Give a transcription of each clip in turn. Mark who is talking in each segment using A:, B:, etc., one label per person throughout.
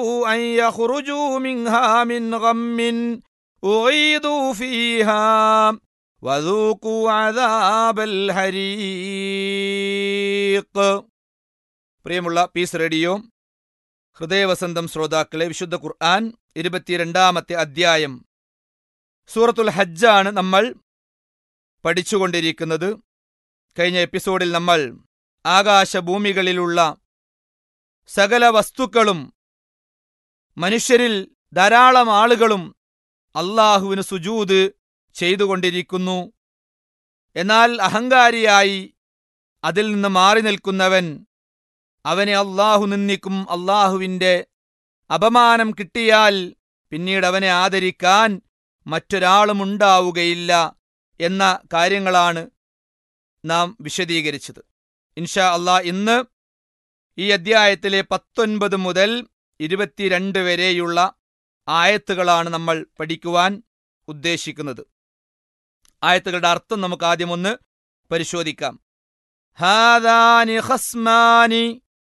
A: أن يخرجوا منها من غم أعيدوا فيها وذوقوا عذاب الحريق പ്രിയമുള്ള piece radio ഹൃദയവസന്തം ശ്രോതാക്കളെ വിശുദ്ധ ഖുർആൻ ഇരുപത്തിരണ്ടാമത്തെ അധ്യായം സൂറത്തുൽ ഹജ്ജാണ് നമ്മൾ പഠിച്ചുകൊണ്ടിരിക്കുന്നത് കഴിഞ്ഞ എപ്പിസോഡിൽ നമ്മൾ ആകാശഭൂമികളിലുള്ള സകല വസ്തുക്കളും മനുഷ്യരിൽ ധാരാളം ആളുകളും അള്ളാഹുവിന് സുജൂത് ചെയ്തുകൊണ്ടിരിക്കുന്നു എന്നാൽ അഹങ്കാരിയായി അതിൽ നിന്ന് മാറി നിൽക്കുന്നവൻ അവനെ അള്ളാഹു നിന്ദിക്കും അള്ളാഹുവിൻ്റെ അപമാനം കിട്ടിയാൽ പിന്നീട് അവനെ ആദരിക്കാൻ മറ്റൊരാളും ഉണ്ടാവുകയില്ല എന്ന കാര്യങ്ങളാണ് നാം വിശദീകരിച്ചത് ഇൻഷാ അള്ളാ ഇന്ന് ഈ അദ്ധ്യായത്തിലെ പത്തൊൻപത് മുതൽ ഇരുപത്തിരണ്ട് വരെയുള്ള ആയത്തുകളാണ് നമ്മൾ പഠിക്കുവാൻ ഉദ്ദേശിക്കുന്നത് ആയത്തുകളുടെ അർത്ഥം നമുക്ക് ആദ്യം ഒന്ന് പരിശോധിക്കാം ഹാദാനി ഖസ്മാനി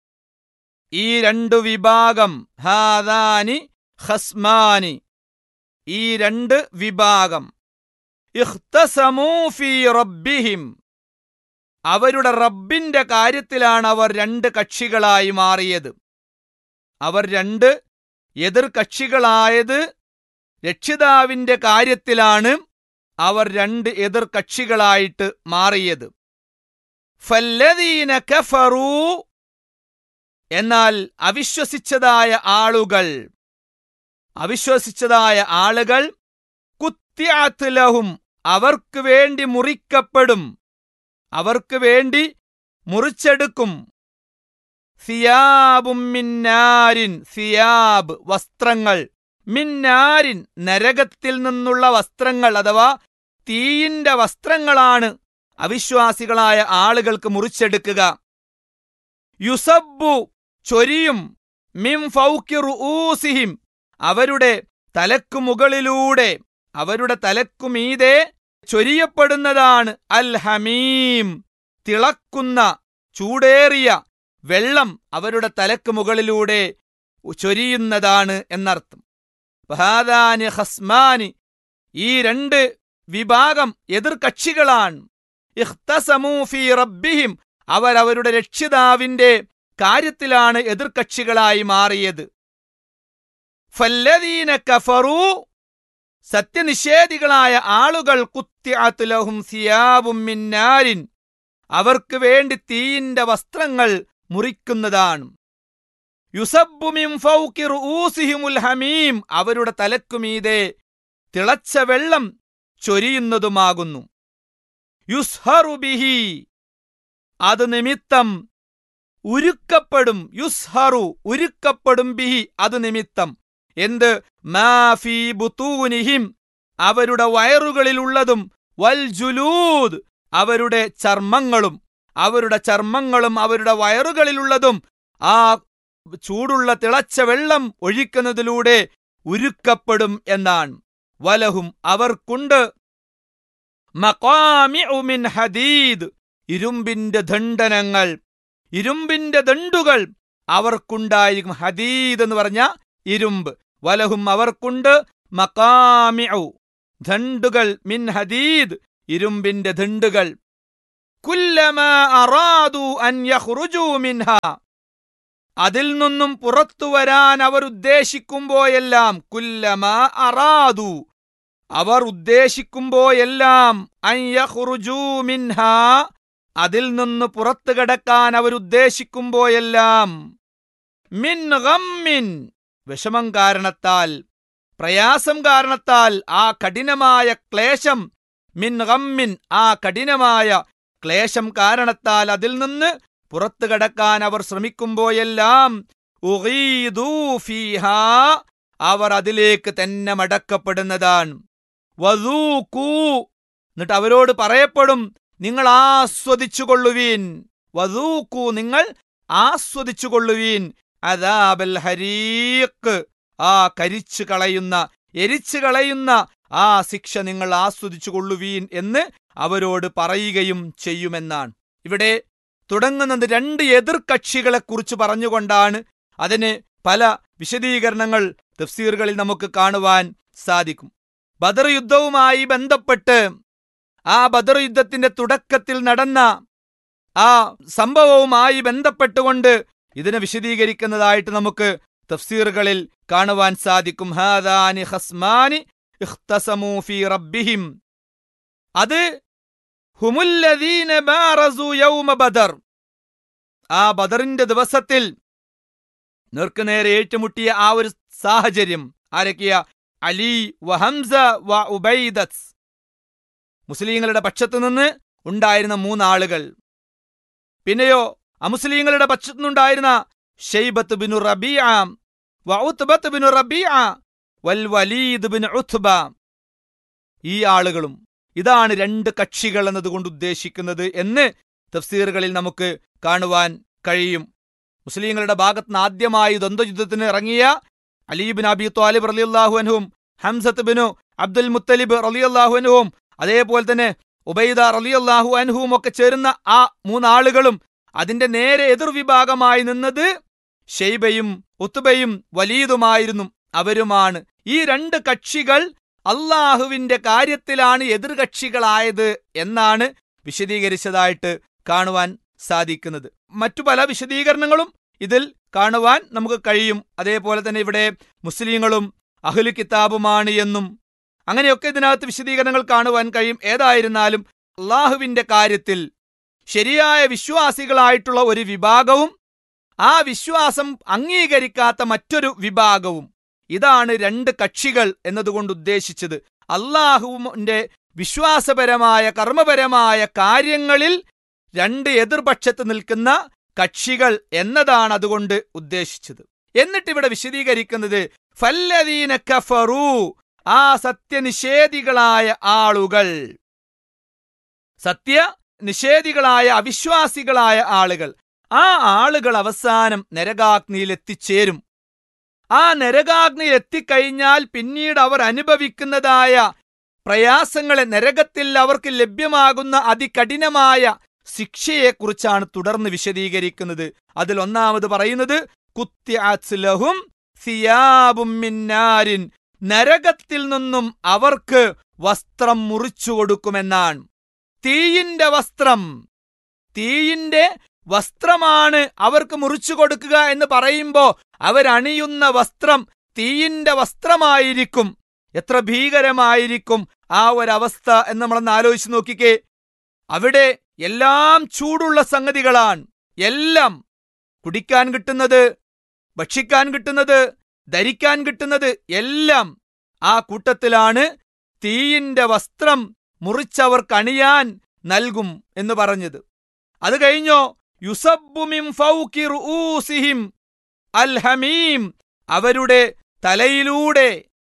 A: ഈ രണ്ടു വിഭാഗം ഹാദാനി ഖസ്മാനി ഈ രണ്ട് വിഭാഗം ഇഖ്തസമൂ ഫീ റബ്ബിഹിം അവരുടെ റബ്ബിന്റെ കാര്യത്തിലാണ് അവർ രണ്ട് കക്ഷികളായി മാറിയത് അവർ രണ്ട് എതിർ കക്ഷികളായത് രക്ഷിതാവിന്റെ കാര്യത്തിലാണ് അവർ രണ്ട് എതിർ കക്ഷികളായിട്ട് മാറിയത് ഫല്ലദീന കഫറൂ എന്നാൽ അവിശ്വസിച്ചതായ ആളുകൾ അവിശ്വസിച്ചതായ ആളുകൾ കുത്യാത്ത് ലഹും അവർക്ക് വേണ്ടി മുറിക്കപ്പെടും അവർക്ക് വേണ്ടി മുറിച്ചെടുക്കും സിയാബും മിന്നാരിൻ സിയാബ് വസ്ത്രങ്ങൾ മിന്നാരിൻ നരകത്തിൽ നിന്നുള്ള വസ്ത്രങ്ങൾ അഥവാ തീയിന്റെ വസ്ത്രങ്ങളാണ് അവിശ്വാസികളായ ആളുകൾക്ക് മുറിച്ചെടുക്കുക യുസബ്ബു ചൊരിയും മിം ഫൗക്കി റുഊസിഹിം അവരുടെ തലക്കു മുകളിലൂടെ അവരുടെ തലക്കുമീതെ ചൊരിയപ്പെടുന്നതാണ് അൽ ഹമീം തിളക്കുന്ന ചൂടേറിയ വെള്ളം അവരുടെ തലക്ക് മുകളിലൂടെ ചൊരിയുന്നതാണ് എന്നർത്ഥം ഫഹാദാനി ഹസ്മാനി ഈ രണ്ട് വിഭാഗം എതിർകക്ഷികളാണ് ഇഖ്തസമൂ ഫീ റബ്ബിഹിം അവർ അവരുടെ രക്ഷിതാവിന്റെ കാര്യത്തിലാണ് എതിർകക്ഷികളായി മാറിയത് ഫല്ലദീന കഫറൂ സത്യനിഷേധികളായ ആളുകൾ കുത്തിഅത്ത് ലഹും സിയാബും മിന്നാരിൻ അവർക്ക് വേണ്ടി തീയിന്റെ വസ്ത്രങ്ങൾ മുറിക്കുന്നതാണ് യുസബ്ബു മിൻ ഫൗഖി റുഊസിഹിമുൽ ഹമീം അവരുടെ തലക്കുമീതെ തിളച്ച വെള്ളം ചൊരിയുന്നതുമാകുന്നു യുസ്ഹറു ബിഹി അത് നിമിത്തം ഉരുക്കപ്പെടും യുസ്ഹറു ഉരുക്കപ്പെടും ബിഹി അത് നിമിത്തം എന്ത് മാഫി ബുത്തൂനിഹിം അവരുടെ വയറുകളിലുള്ളതും വൽ ജുലൂദ് അവരുടെ ചർമ്മങ്ങളും അവരുടെ ചർമ്മങ്ങളും അവരുടെ വയറുകളിലുള്ളതും ആ ചൂടുള്ള തിളച്ച വെള്ളം ഒഴിക്കുന്നതിലൂടെ ഉരുക്കപ്പെടും എന്നാണ് വലഹും അവർക്കുണ്ട് മഖാമിഉ മിൻ ഹദീദ് ഇരുമ്പിന്റെ ദണ്ഡനങ്ങൾ ഇരുമ്പിന്റെ ദണ്ടുകൾ അവർക്കുണ്ടായിരിക്കും ഹദീദ് എന്ന് പറഞ്ഞ ഇരുമ്പ് വലഹും അവർക്കുണ്ട് മക്കാമിഉ ദണ്ടുകൾ മിൻ ഹദീദ് ഇരുമ്പിന്റെ ദണ്ടുകൾ കുല്ലമ അറാദു അൻ യഖ്റുജു മിൻഹ അതിൽ നിന്നും പുറത്തു വരാൻ അവർ ഉദ്ദേശിക്കുമ്പോയെല്ലാം കുല്ലമ അറാദു അവർ ഉദ്ദേശിക്കുമ്പോയെല്ലാം അൻ യഖ്റുജു മിൻഹ അതിൽ നിന്ന് പുറത്തു കിടക്കാൻ അവർ ഉദ്ദേശിക്കുമ്പോയെല്ലാം മിൻ ഗമ്മിൻ വിഷമം കാരണത്താൽ പ്രയാസം കാരണത്താൽ ആ കഠിനമായ ക്ലേശം മിൻ ഗമ്മിൻ ആ കഠിനമായ ക്ലേശം കാരണത്താൽ അതിൽ നിന്ന് പുറത്തു കടക്കാൻ അവർ ശ്രമിക്കുമ്പോയെല്ലാം ഉഗീദൂ ഫീഹാ അവർ അതിലേക്ക് തന്നെ മടക്കപ്പെടുന്നതാണ് വധൂക്കൂ എന്നിട്ട് അവരോട് പറയപ്പെടും നിങ്ങൾ ആസ്വദിച്ചുകൊള്ളുവീൻ വധൂക്കൂ നിങ്ങൾ ആസ്വദിച്ചുകൊള്ളുവീൻ അദാബൽ ഹരീക്ക് ആ കരിച്ചു കളയുന്ന എരിച്ചു കളയുന്ന ആ ശിക്ഷ നിങ്ങൾ ആസ്വദിച്ചു കൊള്ളുവീൻ എന്ന് അവരോട് പറയുകയും ചെയ്യുമെന്നാണ് ഇവിടെ തുടങ്ങുന്നത് രണ്ട് എതിർകക്ഷികളെ കുറിച്ച് പറഞ്ഞുകൊണ്ടാണ് അതിന് പല വിശദീകരണങ്ങൾ തഫ്സീറുകളിൽ നമുക്ക് കാണുവാൻ സാധിക്കും ബദർ യുദ്ധവുമായി ബന്ധപ്പെട്ട് ആ ബദർ യുദ്ധത്തിന്റെ തുടക്കത്തിൽ നടന്ന ആ സംഭവവുമായി ബന്ധപ്പെട്ടുകൊണ്ട് ഇതിനെ വിശദീകരിക്കുന്നതായിട്ട് നമുക്ക് തഫ്സീറുകളിൽ കാണുവാൻ സാധിക്കും ഹാദാനി ഹസ്മാനി ഇഖ്തസമൂ ഫീ റബ്ബിഹിം അത് ഹുമുല്ലദീന ബാറസു യൗമ ബദർ ആ ബദറിന്റെ ദിവസത്തിൽ നേർക്കുനേരെ ഏറ്റുമുട്ടിയ ആ ഒരു സാഹചര്യം ആരൊക്കെയ അലി വ ഹംസ വ ഉബൈദത്ത് മുസ്ലിങ്ങളുടെ പക്ഷത്തു നിന്ന് ഉണ്ടായിരുന്ന മൂന്നാളുകൾ പിന്നെയോ അമുസ്ലിങ്ങളുടെ പക്ഷത്തു നിന്നുണ്ടായിരുന്ന ഷെയ്ബത്ത് ബിനു റബീഅ വ ഉത്ബത്ത് ബിനു റബീഅ വൽ വലീദ് ബിൻ ഉത്ബ ഈ ആളുകളും ഇതാണ് രണ്ട് കക്ഷികൾ എന്നതുകൊണ്ട് ഉദ്ദേശിക്കുന്നത് എന്ന് തഫ്സീറുകളിൽ നമുക്ക് കാണുവാൻ കഴിയും മുസ്ലിങ്ങളുടെ ഭാഗത്ത് നിന്ന് ആദ്യമായി ദ്വന്ദ്വയുദ്ധത്തിന് ഇറങ്ങിയ അലീബിൻ അബി ത്വാലിബ് റലിയല്ലാഹു അൻഹും ഹംസത്ത് ബിനു അബ്ദുൽ മുത്തലിബ് റലിയല്ലാഹു അൻഹും അതേപോലെ തന്നെ ഉബൈദ റലിയല്ലാഹു അൻഹുവും ഒക്കെ ചേരുന്ന ആ മൂന്നാളുകളും അതിന്റെ നേരെ എതിർവിഭാഗമായി നിന്നത് ഷെയ്ബയും ഉത്തുബയും വലീദുമായിരുന്നു അവരുമാണ് ഈ രണ്ട് കക്ഷികൾ അള്ളാഹുവിന്റെ കാര്യത്തിലാണ് എതിർകക്ഷികളായത് എന്നാണ് വിശദീകരിച്ചതായിട്ട് കാണുവാൻ സാധിക്കുന്നത് മറ്റു പല വിശദീകരണങ്ങളും ഇതിൽ കാണുവാൻ നമുക്ക് കഴിയും അതേപോലെ തന്നെ ഇവിടെ മുസ്ലിങ്ങളും അഹ്ലു കിതാബുമാണ് എന്നും അങ്ങനെയൊക്കെ ഇതിനകത്ത് വിശദീകരണങ്ങൾ കാണുവാൻ കഴിയും ഏതായിരുന്നാലും അള്ളാഹുവിന്റെ കാര്യത്തിൽ ശരിയായ വിശ്വാസികളായിട്ടുള്ള ഒരു വിഭാഗവും ആ വിശ്വാസം അംഗീകരിക്കാത്ത മറ്റൊരു വിഭാഗവും ഇതാണ് രണ്ട് കക്ഷികൾ എന്നതുകൊണ്ട് ഉദ്ദേശിച്ചത് അള്ളാഹുവിന്റെ വിശ്വാസപരമായ കർമ്മപരമായ കാര്യങ്ങളിൽ രണ്ട് എതിർപക്ഷത്ത് നിൽക്കുന്ന കക്ഷികൾ എന്നതാണ് അതുകൊണ്ട് ഉദ്ദേശിച്ചത് എന്നിട്ട് ഇവിടെ വിശദീകരിക്കുന്നത് ഫല്ലദീന കഫറു ആ സത്യനിഷേധികളായ ആളുകൾ സത്യ നിഷേധികളായ അവിശ്വാസികളായ ആളുകൾ ആ ആളുകൾ അവസാനം നരകാഗ്നിയിൽ എത്തിച്ചേരും ആ നരകാഗ്നിയിൽ എത്തിക്കഴിഞ്ഞാൽ പിന്നീട് അവർ അനുഭവിക്കുന്നതായ പ്രയാസങ്ങളെ നരകത്തിൽ അവർക്ക് ലഭ്യമാകുന്ന അതികഠിനമായ ശിക്ഷയെക്കുറിച്ചാണ് തുടർന്ന് വിശദീകരിക്കുന്നത് അതിൽ ഒന്നാമത് പറയുന്നത് കുത്യാസ്ലഹും സിയാബും മിന്നാരിൻ നരകത്തിൽ നിന്നും അവർക്ക് വസ്ത്രം മുറിച്ചു കൊടുക്കുമെന്നാണ് തീയിന്റെ വസ്ത്രം തീയിന്റെ വസ്ത്രമാണ് അവർക്ക് മുറിച്ചു കൊടുക്കുക എന്ന് പറയുമ്പോ അവരണിയുന്ന വസ്ത്രം തീയിന്റെ വസ്ത്രമായിരിക്കും എത്ര ഭീകരമായിരിക്കും ആ ഒരവസ്ഥ എന്ന് നമ്മളൊന്ന് ആലോചിച്ച് നോക്കിക്കേ അവിടെ എല്ലാം ചൂടുള്ള സംഗതികളാണ് എല്ലാം കുടിക്കാൻ കിട്ടുന്നത് ഭക്ഷിക്കാൻ കിട്ടുന്നത് ധരിക്കാൻ കിട്ടുന്നത് എല്ലാം ആ കൂട്ടത്തിലാണ് തീയിന്റെ വസ്ത്രം മുറിച്ചവർക്ക് അണിയാൻ നൽകും എന്ന് പറഞ്ഞത് അത് കഴിഞ്ഞോ യുസബ്ബുമിം ഫൗക്കി റുഊസിഹിം അൽ ഹമീം അവരുടെ തലയിലൂടെ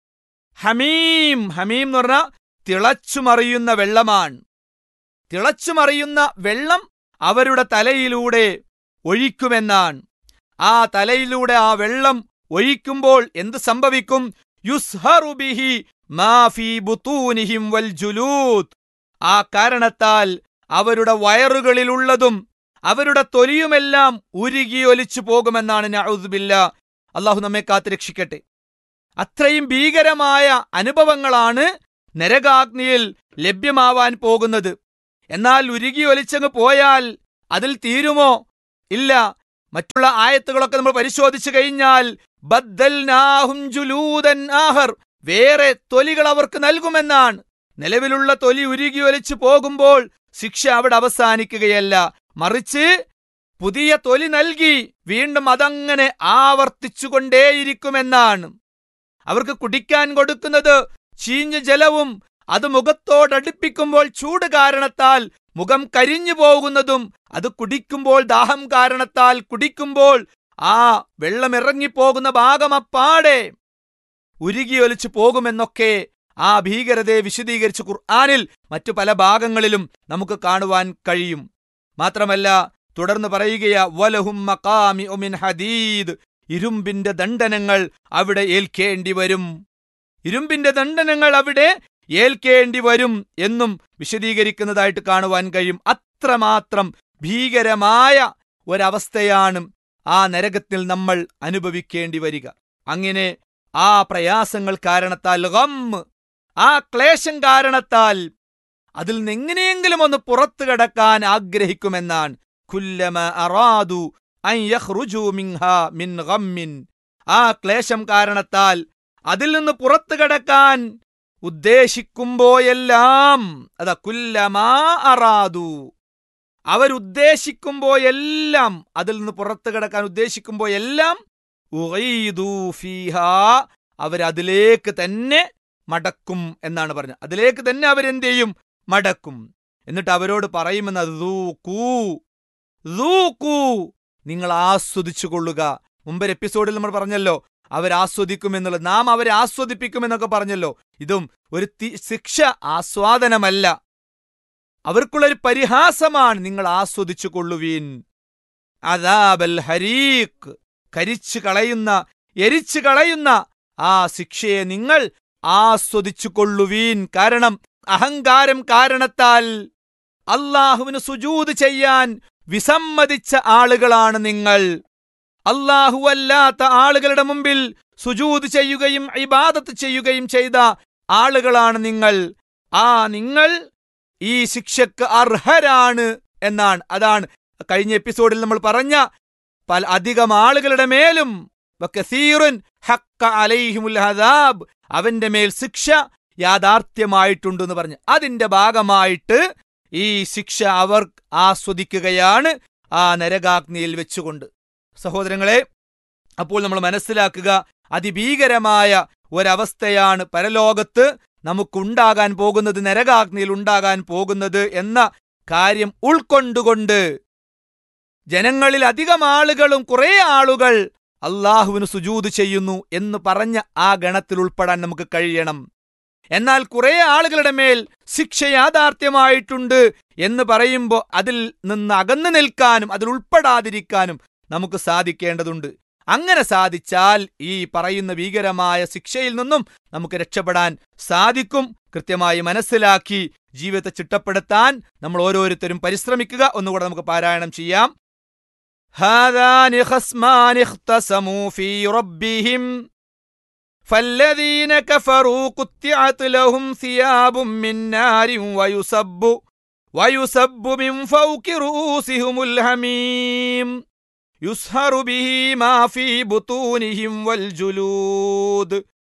A: ഹമീം ഹമീം എന്ന് പറഞ്ഞാൽ തിളച്ചുമറിയുന്ന വെള്ളമാണ് തിളച്ചുമറിയുന്ന വെള്ളം അവരുടെ തലയിലൂടെ ഒഴിക്കുമെന്നാണ് ആ തലയിലൂടെ ആ വെള്ളം ഒഴിക്കുമ്പോൾ എന്ത് സംഭവിക്കും യുസ്ഹറുബിഹി മാഫി ബുത്തൂനിഹിം വൽ ജുലൂദ് ആ കാരണത്താൽ അവരുടെ വയറുകളിലുള്ളതും അവരുടെ തൊലിയുമെല്ലാം ഉരുകി ഒലിച്ചു പോകുമെന്നാണ് നഔദ്ബില്ല അള്ളാഹു നമ്മെ കാത്തുരക്ഷിക്കട്ടെ അത്രയും ഭീകരമായ അനുഭവങ്ങളാണ് നരകാഗ്നിയിൽ ലഭ്യമാവാൻ പോകുന്നത് എന്നാൽ ഉരുകി ഒലിച്ചങ്ങ് പോയാൽ അതിൽ തീരുമോ ഇല്ല മറ്റുള്ള ആയത്തുകളൊക്കെ നമ്മൾ പരിശോധിച്ചു കഴിഞ്ഞാൽ ബദ്ദൽനാഹും ജുലൂദൻ ആഹർ വേറെ തൊലികൾ അവർക്ക് നൽകുമെന്നാണ് നിലവിലുള്ള തൊലി ഉരുകി ഒലിച്ചു പോകുമ്പോൾ ശിക്ഷ അവിടെ അവസാനിക്കുകയല്ല മറിച്ച് പുതിയ തൊലി നൽകി വീണ്ടും അതങ്ങനെ ആവർത്തിച്ചുകൊണ്ടേയിരിക്കുമെന്നാണ് അവർക്ക് കുടിക്കാൻ കൊടുക്കുന്നത് ചീഞ്ഞ ജലവും അത് മുഖത്തോടടുപ്പിക്കുമ്പോൾ ചൂട് കാരണത്താൽ മുഖം കരിഞ്ഞു പോകുന്നതും അത് കുടിക്കുമ്പോൾ ദാഹം കാരണത്താൽ കുടിക്കുമ്പോൾ ആ വെള്ളം ഇറങ്ങിപ്പോകുന്ന ഭാഗമപ്പാടെ ഉരുകിയൊലിച്ചു പോകുമെന്നൊക്കെ ആ ഭീകരതയെ വിശദീകരിച്ച് ഖുർആാനിൽ മറ്റു പല ഭാഗങ്ങളിലും നമുക്ക് കാണുവാൻ കഴിയും മാത്രമല്ല തുടർന്ന് പറയുകയാ വലഹും മഖാമി ഒമിൻ ഹദീദ് ഇരുമ്പിന്റെ ദണ്ഡനങ്ങൾ അവിടെ ഏൽക്കേണ്ടി വരും ഇരുമ്പിന്റെ ദണ്ഡനങ്ങൾ അവിടെ ഏൽക്കേണ്ടി വരും എന്നും വിശദീകരിക്കുന്നതായിട്ട് കാണുവാൻ കഴിയും അത്രമാത്രം ഭീകരമായ ഒരവസ്ഥയാണ് ആ നരകത്തിൽ നമ്മൾ അനുഭവിക്കേണ്ടി വരിക അങ്ങനെ ആ പ്രയാസങ്ങൾ കാരണത്താൽ ഗം ആ ക്ലേശം കാരണത്താൽ അതിൽ നിന്ന് എങ്ങനെയെങ്കിലും ഒന്ന് പുറത്തു കടക്കാൻ ആഗ്രഹിക്കുമെന്നാണ് കുല്ലമ അറാദു അൻ യഖ്റുജു മിൻഹാ മിൻ ഗമ്മിൻ ആ ക്ലേശം കാരണത്താൽ അതിൽ നിന്ന് പുറത്തു കടക്കാൻ ഉദ്ദേശിക്കുമ്പോയെല്ലാം അതാ കുല്ലമാ അറാദു അവരുദ്ദേശിക്കുമ്പോയെല്ലാം അതിൽ നിന്ന് പുറത്തു കടക്കാൻ ഉദ്ദേശിക്കുമ്പോയെല്ലാം ഉഗീദു ഫീഹാ അവരതിലേക്ക് തന്നെ മടക്കും എന്നാണ് പറഞ്ഞത് അതിലേക്ക് തന്നെ അവരെന്ത് ചെയ്യും മടക്കും എന്നിട്ട് അവരോട് പറയുമെന്ന് ദൂക്കൂ ദൂക്കൂ നിങ്ങൾ ആസ്വദിച്ചു കൊള്ളുക മുമ്പൊരു എപ്പിസോഡിൽ നമ്മൾ പറഞ്ഞല്ലോ അവരാസ്വദിക്കുമെന്നുള്ളത് നാം അവരെ ആസ്വദിപ്പിക്കുമെന്നൊക്കെ പറഞ്ഞല്ലോ ഇതും ഒരു തി- ശിക്ഷ ആസ്വാദനമല്ല അവർക്കുള്ളൊരു പരിഹാസമാണ് നിങ്ങൾ ആസ്വദിച്ചു കൊള്ളുവീൻ അദാബൽ ഹരീഖ് കരിച്ചു കളയുന്ന എരിച്ചു കളയുന്ന ആ ശിക്ഷയെ നിങ്ങൾ ആസ്വദിച്ചു കൊള്ളുവീൻ കാരണം അഹങ്കാരം കാരണത്താൽ അള്ളാഹുവിന് സുജൂത് ചെയ്യാൻ വിസമ്മതിച്ച ആളുകളാണ് നിങ്ങൾ അല്ലാഹുവല്ലാത്ത ആളുകളുടെ മുമ്പിൽ സുജൂത് ചെയ്യുകയും ഇബാദത്ത് ചെയ്യുകയും ചെയ്ത ആളുകളാണ് നിങ്ങൾ ആ നിങ്ങൾ ഈ ശിക്ഷക്ക് അർഹരാണ് എന്നാണ് അതാണ് കഴിഞ്ഞ എപ്പിസോഡിൽ നമ്മൾ പറഞ്ഞ പല അധികം ആളുകളുടെ മേലും വകസീറുൻ ഹക്ക അലൈഹിമുൽ ഹദാബ് അവന്റെ മേൽ ശിക്ഷ യാഥാർത്ഥ്യമായിട്ടുണ്ടെന്ന് പറഞ്ഞു അതിന്റെ ഭാഗമായിട്ട് ഈ ശിക്ഷ അവർ ആസ്വദിക്കുകയാണ് ആ നരകാഗ്നിയിൽ വെച്ചുകൊണ്ട് സഹോദരങ്ങളെ അപ്പോൾ നമ്മൾ മനസ്സിലാക്കുക അതിഭീകരമായ ഒരവസ്ഥയാണ് പരലോകത്ത് നമുക്കുണ്ടാകാൻ പോകുന്നത് നരകാഗ്നിയിൽ ഉണ്ടാകാൻ പോകുന്നത് എന്ന കാര്യം ഉൾക്കൊണ്ടുകൊണ്ട് ജനങ്ങളിൽ അധികം ആളുകളും കുറെ ആളുകൾ അള്ളാഹുവിന് സുജൂത് ചെയ്യുന്നു എന്ന് പറഞ്ഞ ആ ഗണത്തിൽ ഉൾപ്പെടാൻ നമുക്ക് കഴിയണം എന്നാൽ കുറെ ആളുകളുടെ മേൽ ശിക്ഷ യാഥാർത്ഥ്യമായിട്ടുണ്ട് എന്ന് പറയുമ്പോൾ അതിൽ നിന്ന് അകന്നു നിൽക്കാനും അതിൽ ഉൾപ്പെടാതിരിക്കാനും നമുക്ക് സാധിക്കേണ്ടതുണ്ട് അങ്ങനെ സാധിച്ചാൽ ഈ പറയുന്ന ഭീകരമായ ശിക്ഷയിൽ നിന്നും നമുക്ക് രക്ഷപ്പെടാൻ സാധിക്കും കൃത്യമായി മനസ്സിലാക്കി ജീവിതത്തെ ചിട്ടപ്പെടുത്താൻ നമ്മൾ ഓരോരുത്തരും പരിശ്രമിക്കുക ഒന്നുകൂടെ നമുക്ക് പാരായണം ചെയ്യാം هذان خصمان اختصموا في ربهم فالذين كفروا قطعت لهم ثياب من نار ويسب ويسب من فوق رؤوسهم الحميم يسهر به ما في بطونهم والجلود